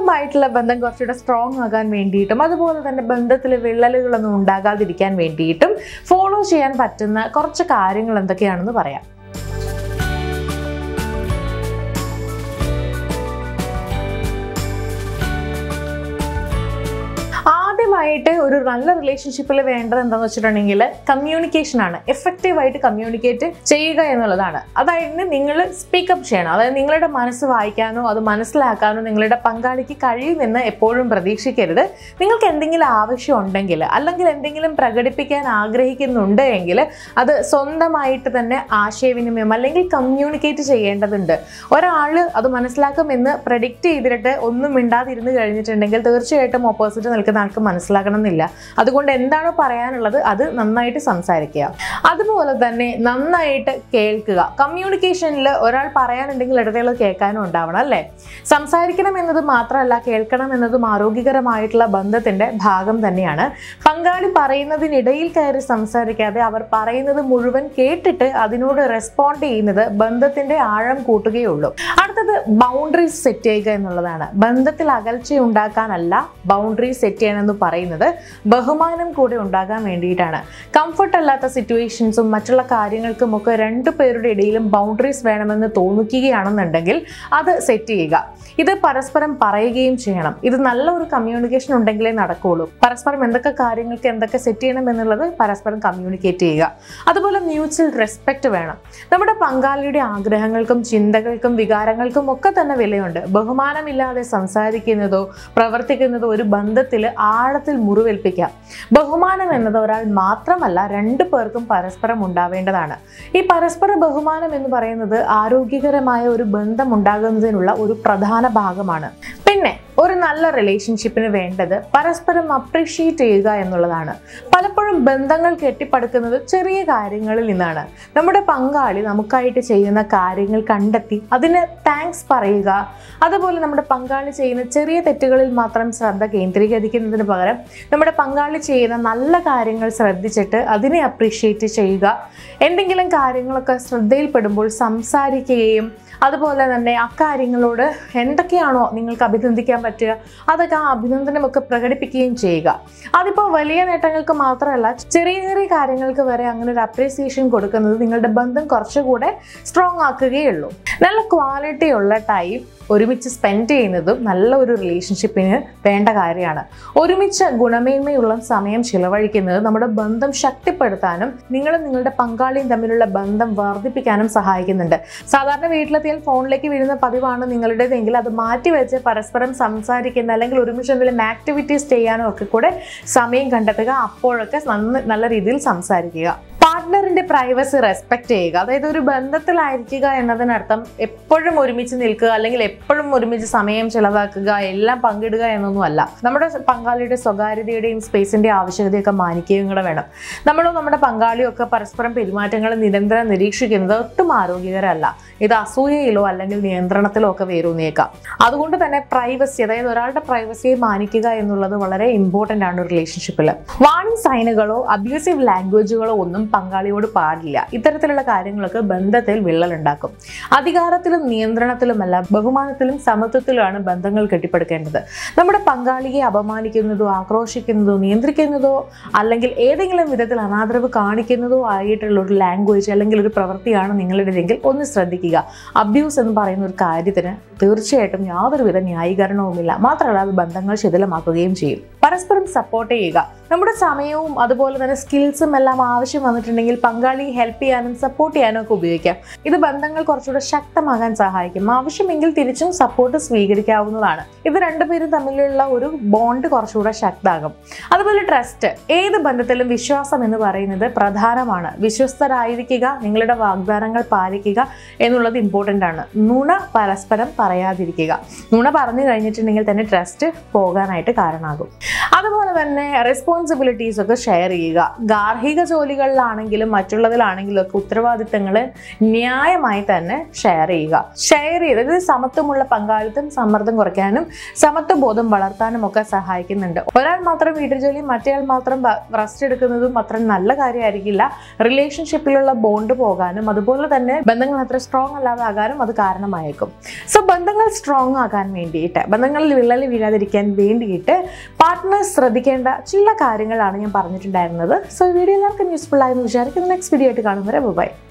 കുടുംബവുമായിട്ടുള്ള ബന്ധം കുറച്ചുകൂടെ സ്ട്രോങ് ആകാൻ വേണ്ടിയിട്ടും അതുപോലെ തന്നെ ബന്ധത്തിൽ വിള്ളലുകളൊന്നും ഉണ്ടാകാതിരിക്കാൻ വേണ്ടിയിട്ടും ഫോളോ ചെയ്യാൻ പറ്റുന്ന കുറച്ച് കാര്യങ്ങൾ എന്തൊക്കെയാണെന്ന് പറയാം ആദ്യമായിട്ട് ഒരു നല്ല റിലേഷൻഷിപ്പിൽ വേണ്ടത് എന്താണെന്ന് വെച്ചിട്ടുണ്ടെങ്കിൽ കമ്മ്യൂണിക്കേഷൻ ആണ് എഫക്റ്റീവായിട്ട് കമ്മ്യൂണിക്കേറ്റ് ചെയ്യുക എന്നുള്ളതാണ് അതായത് നിങ്ങൾ സ്പീക്കപ്പ് ചെയ്യണം അതായത് നിങ്ങളുടെ മനസ്സ് വായിക്കാനോ അത് മനസ്സിലാക്കാനോ നിങ്ങളുടെ പങ്കാളിക്ക് കഴിയുമെന്ന് എപ്പോഴും പ്രതീക്ഷിക്കരുത് നിങ്ങൾക്ക് എന്തെങ്കിലും ആവശ്യം ഉണ്ടെങ്കിൽ അല്ലെങ്കിൽ എന്തെങ്കിലും പ്രകടിപ്പിക്കാൻ ആഗ്രഹിക്കുന്നുണ്ട് എങ്കിൽ അത് സ്വന്തമായിട്ട് തന്നെ ആശയവിനിമയം അല്ലെങ്കിൽ കമ്മ്യൂണിക്കേറ്റ് ചെയ്യേണ്ടതുണ്ട് ഒരാൾ അത് മനസ്സിലാക്കുമെന്ന് പ്രഡിക്റ്റ് ചെയ്തിട്ട് ഒന്നും മിണ്ടാതിരുന്ന് കഴിഞ്ഞിട്ടുണ്ടെങ്കിൽ തീർച്ചയായിട്ടും ഓപ്പോസിറ്റ് നിൽക്കുന്ന ആൾക്ക് മനസ്സിലാക്കണം എന്നില്ല അതുകൊണ്ട് എന്താണോ പറയാനുള്ളത് അത് നന്നായിട്ട് സംസാരിക്കുക അതുപോലെ തന്നെ നന്നായിട്ട് കേൾക്കുക കമ്മ്യൂണിക്കേഷനിൽ ഒരാൾ പറയാനുണ്ടെങ്കിൽ ഇടവേള കേൾക്കാനും ഉണ്ടാവണം അല്ലേ സംസാരിക്കണം എന്നത് മാത്രമല്ല കേൾക്കണം എന്നതും ആരോഗ്യകരമായിട്ടുള്ള ബന്ധത്തിന്റെ ഭാഗം തന്നെയാണ് പങ്കാളി പറയുന്നതിനിടയിൽ കയറി സംസാരിക്കാതെ അവർ പറയുന്നത് മുഴുവൻ കേട്ടിട്ട് അതിനോട് റെസ്പോണ്ട് ചെയ്യുന്നത് ബന്ധത്തിന്റെ ആഴം കൂട്ടുകയുള്ളൂ അടുത്തത് ബൗണ്ടറീസ് സെറ്റ് ചെയ്യുക എന്നുള്ളതാണ് ബന്ധത്തിൽ അകൽച്ച ഉണ്ടാക്കാനല്ല ബൗണ്ടറീസ് സെറ്റ് ചെയ്യണമെന്ന് പറയുന്നത് ബഹുമാനം കൂടെ ഉണ്ടാകാൻ വേണ്ടിയിട്ടാണ് കംഫർട്ട് അല്ലാത്ത സിറ്റുവേഷൻസും മറ്റുള്ള കാര്യങ്ങൾക്കും ഒക്കെ രണ്ടു പേരുടെ ഇടയിലും ബൗണ്ടറീസ് വേണമെന്ന് തോന്നിക്കുകയാണെന്നുണ്ടെങ്കിൽ അത് സെറ്റ് ചെയ്യുക ഇത് പരസ്പരം പറയുകയും ചെയ്യണം ഇത് നല്ല ഒരു കമ്മ്യൂണിക്കേഷൻ ഉണ്ടെങ്കിലേ നടക്കുകയുള്ളൂ പരസ്പരം എന്തൊക്കെ കാര്യങ്ങൾക്ക് എന്തൊക്കെ സെറ്റ് ചെയ്യണം എന്നുള്ളത് പരസ്പരം കമ്മ്യൂണിക്കേറ്റ് ചെയ്യുക അതുപോലെ മ്യൂച്വൽ റെസ്പെക്റ്റ് വേണം നമ്മുടെ പങ്കാളിയുടെ ആഗ്രഹങ്ങൾക്കും ചിന്തകൾക്കും വികാരങ്ങൾക്കും ഒക്കെ തന്നെ വിലയുണ്ട് ബഹുമാനമില്ലാതെ സംസാരിക്കുന്നതോ പ്രവർത്തിക്കുന്നതോ ഒരു ബന്ധത്തിൽ ആഴത്തിൽ മുറിവേൽപ്പിക്കാം ബഹുമാനം എന്നത് ഒരാൾ മാത്രമല്ല രണ്ടു പേർക്കും പരസ്പരം ഉണ്ടാവേണ്ടതാണ് ഈ പരസ്പര ബഹുമാനം എന്ന് പറയുന്നത് ആരോഗ്യകരമായ ഒരു ബന്ധം ഉണ്ടാകുന്നതിനുള്ള ഒരു പ്രധാന ഭാഗമാണ് പിന്നെ ഒരു നല്ല റിലേഷൻഷിപ്പിന് വേണ്ടത് പരസ്പരം അപ്രീഷിയേറ്റ് ചെയ്യുക എന്നുള്ളതാണ് പലപ്പോഴും ബന്ധങ്ങൾ കെട്ടിപ്പടുക്കുന്നത് ചെറിയ കാര്യങ്ങളിൽ നിന്നാണ് നമ്മുടെ പങ്കാളി നമുക്കായിട്ട് ചെയ്യുന്ന കാര്യങ്ങൾ കണ്ടെത്തി അതിന് താങ്ക്സ് പറയുക അതുപോലെ നമ്മുടെ പങ്കാളി ചെയ്യുന്ന ചെറിയ തെറ്റുകളിൽ മാത്രം ശ്രദ്ധ കേന്ദ്രീകരിക്കുന്നതിന് പകരം നമ്മുടെ പങ്കാളി ചെയ്യുന്ന നല്ല കാര്യങ്ങൾ ശ്രദ്ധിച്ചിട്ട് അതിനെ അപ്രീഷിയേറ്റ് ചെയ്യുക എന്തെങ്കിലും കാര്യങ്ങളൊക്കെ ശ്രദ്ധയിൽപ്പെടുമ്പോൾ സംസാരിക്കുകയും അതുപോലെ തന്നെ അക്കാര്യങ്ങളോട് എന്തൊക്കെയാണോ നിങ്ങൾക്ക് അഭിനന്ദിക്കാൻ പറ്റുക അതൊക്കെ ആ അഭിനന്ദനമൊക്കെ പ്രകടിപ്പിക്കുകയും ചെയ്യുക അതിപ്പോൾ വലിയ നേട്ടങ്ങൾക്ക് മാത്രമല്ല ചെറിയ ചെറിയ കാര്യങ്ങൾക്ക് വരെ അങ്ങനെ ഒരു അപ്രീസിയേഷൻ കൊടുക്കുന്നത് നിങ്ങളുടെ ബന്ധം കുറച്ചുകൂടെ സ്ട്രോങ് ആക്കുകയുള്ളൂ നല്ല ക്വാളിറ്റി ഉള്ള ടൈം ഒരുമിച്ച് സ്പെൻഡ് ചെയ്യുന്നതും നല്ല ഒരു റിലേഷൻഷിപ്പിന് വേണ്ട കാര്യമാണ് ഒരുമിച്ച് ഗുണമേന്മയുള്ള സമയം ചിലവഴിക്കുന്നത് നമ്മുടെ ബന്ധം ശക്തിപ്പെടുത്താനും നിങ്ങളും നിങ്ങളുടെ പങ്കാളിയും തമ്മിലുള്ള ബന്ധം വർദ്ധിപ്പിക്കാനും സഹായിക്കുന്നുണ്ട് സാധാരണ വീട്ടിലെത്തിയാൽ ഫോണിലേക്ക് വീഴുന്ന പതിവാണ് നിങ്ങളുടേതെങ്കിൽ അത് മാറ്റിവെച്ച് പരസ്പരം സംസാരിക്കുന്ന അല്ലെങ്കിൽ ഒരുമിച്ച് എന്തെങ്കിലും ആക്ടിവിറ്റീസ് ചെയ്യാനോ ഒക്കെ കൂടെ സമയം കണ്ടെത്തുക അപ്പോഴൊക്കെ നന്ന നല്ല രീതിയിൽ സംസാരിക്കുക പാർട്ട്ണറിന്റെ പ്രൈവസി റെസ്പെക്ട് ചെയ്യുക അതായത് ഒരു ബന്ധത്തിലായിരിക്കുക എന്നതിനർത്ഥം എപ്പോഴും ഒരുമിച്ച് നിൽക്കുക അല്ലെങ്കിൽ എപ്പോഴും ഒരുമിച്ച് സമയം ചെലവാക്കുക എല്ലാം പങ്കിടുക എന്നൊന്നും അല്ല നമ്മുടെ പങ്കാളിയുടെ സ്വകാര്യതയുടെയും സ്പേസിന്റെ ആവശ്യകതയൊക്കെ മാനിക്കുകയും കൂടെ വേണം നമ്മളോ നമ്മുടെ പങ്കാളിയോ ഒക്കെ പരസ്പരം പെരുമാറ്റങ്ങൾ നിരന്തരം നിരീക്ഷിക്കുന്നത് ഒട്ടും ആരോഗ്യകരമല്ല ഇത് അസൂയയിലോ അല്ലെങ്കിൽ നിയന്ത്രണത്തിലോ ഒക്കെ വേരൂന്നിയേക്കാം അതുകൊണ്ട് തന്നെ പ്രൈവസി അതായത് ഒരാളുടെ പ്രൈവസിയെ മാനിക്കുക എന്നുള്ളത് വളരെ ഇമ്പോർട്ടൻ്റ് ആണ് റിലേഷൻഷിപ്പിൽ വാണിംഗ് സൈനുകളോ അബ്യൂസീവ് ലാംഗ്വേജുകളോ ഒന്നും പങ്കാളിയോട് പാടില്ല ഇത്തരത്തിലുള്ള കാര്യങ്ങളൊക്കെ ബന്ധത്തിൽ വിള്ളലുണ്ടാക്കും അധികാരത്തിലും നിയന്ത്രണത്തിലുമല്ല ബഹുമാനത്തിലും സമത്വത്തിലുമാണ് ബന്ധങ്ങൾ കെട്ടിപ്പടുക്കേണ്ടത് നമ്മുടെ പങ്കാളിയെ അപമാനിക്കുന്നതോ ആക്രോശിക്കുന്നതോ നിയന്ത്രിക്കുന്നതോ അല്ലെങ്കിൽ ഏതെങ്കിലും വിധത്തിൽ അനാദരവ് കാണിക്കുന്നതോ ആയിട്ടുള്ള ഒരു ലാംഗ്വേജ് അല്ലെങ്കിൽ ഒരു പ്രവൃത്തിയാണ് നിങ്ങളുടേതെങ്കിൽ ഒന്ന് ശ്രദ്ധിക്കുക അബ്യൂസ് എന്ന് പറയുന്ന ഒരു കാര്യത്തിന് തീർച്ചയായിട്ടും യാതൊരുവിധ ന്യായീകരണവുമില്ല മാത്രമല്ല അത് ബന്ധങ്ങൾ ശിഥിലമാക്കുകയും ചെയ്യും പരസ്പരം സപ്പോർട്ട് ചെയ്യുക നമ്മുടെ സമയവും അതുപോലെ തന്നെ സ്കിൽസും എല്ലാം ആവശ്യം വന്നിട്ടുണ്ടെങ്കിൽ പങ്കാളിയെ ഹെൽപ്പ് ചെയ്യാനും സപ്പോർട്ട് ചെയ്യാനും ഒക്കെ ഉപയോഗിക്കാം ഇത് ബന്ധങ്ങൾ കുറച്ചുകൂടെ ശക്തമാകാൻ സഹായിക്കും ആവശ്യമെങ്കിൽ തിരിച്ചും സപ്പോർട്ട് സ്വീകരിക്കാവുന്നതാണ് ഇത് രണ്ടുപേരും തമ്മിലുള്ള ഒരു ബോണ്ട് കുറച്ചുകൂടെ ശക്തമാകും അതുപോലെ ട്രസ്റ്റ് ഏത് ബന്ധത്തിലും വിശ്വാസം എന്ന് പറയുന്നത് പ്രധാനമാണ് വിശ്വസ്തരായിരിക്കുക നിങ്ങളുടെ വാഗ്ദാനങ്ങൾ പാലിക്കുക എന്നുള്ളത് ഇമ്പോർട്ടൻ്റ് ആണ് നുണ പരസ്പരം പറയാതിരിക്കുക നുണ പറഞ്ഞു കഴിഞ്ഞിട്ടുണ്ടെങ്കിൽ തന്നെ ട്രസ്റ്റ് പോകാനായിട്ട് കാരണമാകും അതുപോലെ തന്നെ റെസ്പോൺസിബിലിറ്റീസ് ഒക്കെ ഷെയർ ചെയ്യുക ഗാർഹിക ജോലികളിലാണെങ്കിലും മറ്റുള്ളതിലാണെങ്കിലും ഒക്കെ ഉത്തരവാദിത്തങ്ങൾ ന്യായമായി തന്നെ ഷെയർ ചെയ്യുക ഷെയർ ചെയ്ത് അതായത് സമത്വമുള്ള പങ്കാളിത്തം സമ്മർദ്ദം കുറയ്ക്കാനും സമത്വ ബോധം വളർത്താനും ഒക്കെ സഹായിക്കുന്നുണ്ട് ഒരാൾ മാത്രം വീട്ടു ജോലി മറ്റേയാൾ മാത്രം റെസ്റ്റ് എടുക്കുന്നതും അത്ര നല്ല കാര്യമായിരിക്കില്ല റിലേഷൻഷിപ്പിലുള്ള ബോണ്ട് പോകാനും അതുപോലെ തന്നെ ബന്ധങ്ങൾ അത്ര സ്ട്രോങ് അല്ലാതാകാനും അത് കാരണമായേക്കും സോ ബന്ധങ്ങൾ സ്ട്രോങ് ആകാൻ വേണ്ടിയിട്ട് ബന്ധങ്ങളിൽ വിള്ളൽ വീഴാതിരിക്കാൻ വേണ്ടിയിട്ട് പാർട്ട്നേഴ്സ് ശ്രദ്ധിക്കേണ്ട ചില കാര്യങ്ങളാണ് ഞാൻ പറഞ്ഞിട്ടുണ്ടായിരുന്നത് സോ ഈ വീഡിയോ എല്ലാവർക്കും യൂസ്ഫുൾ ആയെന്ന് വിചാരിക്കുന്നു നെക്സ്റ്റ് വീഡിയോ ആയിട്ട് കാണും വരെ ബൈ